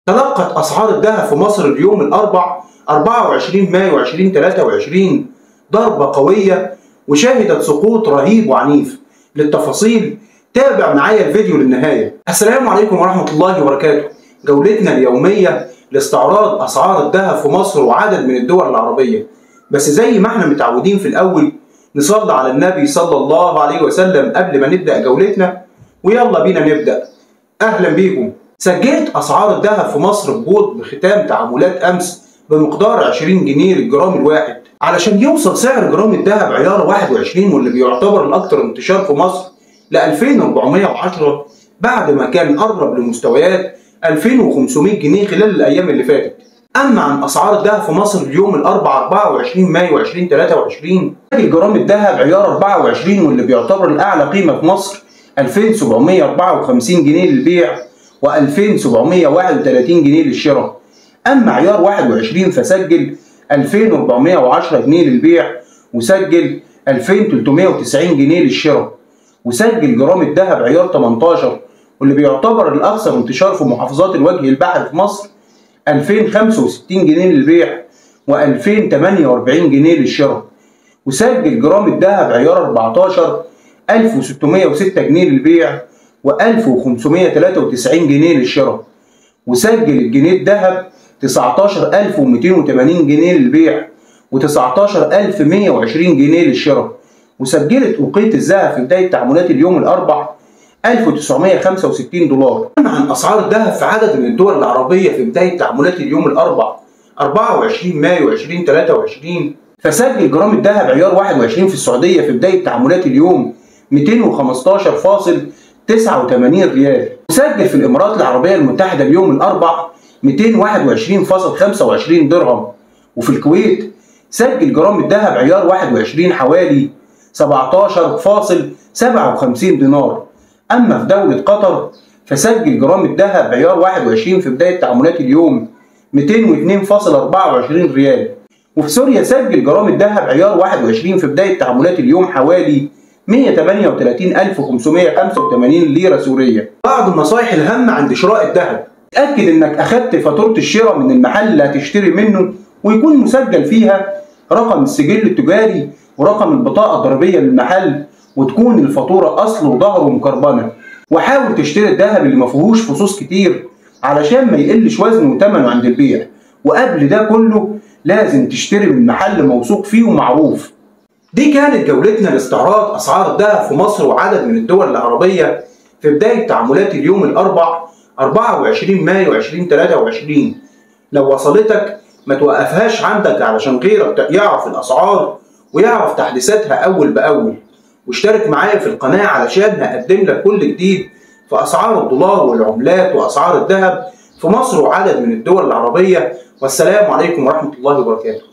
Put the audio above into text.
تلقت أسعار الذهب في مصر اليوم الأربع 24 مايو 2023 ضربة قوية وشهدت سقوط رهيب وعنيف للتفاصيل تابع معايا الفيديو للنهاية السلام عليكم ورحمة الله وبركاته جولتنا اليومية لاستعراض أسعار الذهب في مصر وعدد من الدول العربية بس زي ما احنا متعودين في الأول نصلي على النبي صلى الله عليه وسلم قبل ما نبدأ جولتنا ويلا بينا نبدأ أهلا بيكم سجلت أسعار الذهب في مصر هبوط بختام تعاملات أمس بمقدار 20 جنيه للجرام الواحد علشان يوصل سعر جرام الذهب عيار 21 واللي بيعتبر الأكثر انتشار في مصر ل 2410 بعد ما كان قرب لمستويات 2500 جنيه خلال الأيام اللي فاتت أما عن أسعار الذهب في مصر اليوم الأربعاء 24 مايو 2023 جرام الذهب عيار 24 واللي بيعتبر الأعلى قيمة في مصر 2754 جنيه للبيع و2731 جنيه للشراء أما عيار 21 فسجل 2410 جنيه للبيع وسجل 2390 جنيه للشراء وسجل جرام الذهب عيار 18 واللي بيعتبر الأكثر انتشار في محافظات الوجه البحري في مصر 2065 جنيه للبيع و2048 جنيه للشراء وسجل جرام الذهب عيار 14 1606 جنيه للبيع و1593 جنيه للشراء وسجل الجنيه الذهب 19280 جنيه للبيع و19120 جنيه للشراء وسجلت وقيت الذهب في بداية تعاملات اليوم الأربع 1965 دولار عن أسعار الذهب في عدد من الدول العربية في بداية تعاملات اليوم الأربع 24 مايو 2023 فسجل جرام الذهب عيار 21 في السعودية في بداية تعاملات اليوم 215.89 ريال وسجل في الإمارات العربية المتحدة اليوم الأربع 221.25 درهم وفي الكويت سجل جرام الذهب عيار 21 حوالي 17.57 دينار أما في دولة قطر فسجل جرام الذهب عيار 21 في بداية تعاملات اليوم 202.24 ريال وفي سوريا سجل جرام الذهب عيار 21 في بداية تعاملات اليوم حوالي 138585 ليرة سورية بعض النصائح الهامة عند شراء الذهب اتأكد انك اخدت فاتورة الشراء من المحل اللي هتشتري منه ويكون مسجل فيها رقم السجل التجاري ورقم البطاقة الضريبية للمحل وتكون الفاتورة أصل وظهر ومكربنة وحاول تشتري الذهب اللي ما فيهوش فصوص كتير علشان ما يقلش وزنه وثمنه عند البيع وقبل ده كله لازم تشتري من محل موثوق فيه ومعروف دي كانت جولتنا لاستعراض أسعار الذهب في مصر وعدد من الدول العربية في بداية تعاملات اليوم الأربع 24 مايو 2023 لو وصلتك ما توقفهاش عندك علشان غيرك يعرف الأسعار ويعرف تحديثاتها أول بأول واشترك معايا في القناة علشان هقدم لك كل جديد في أسعار الدولار والعملات وأسعار الذهب في مصر وعدد من الدول العربية والسلام عليكم ورحمة الله وبركاته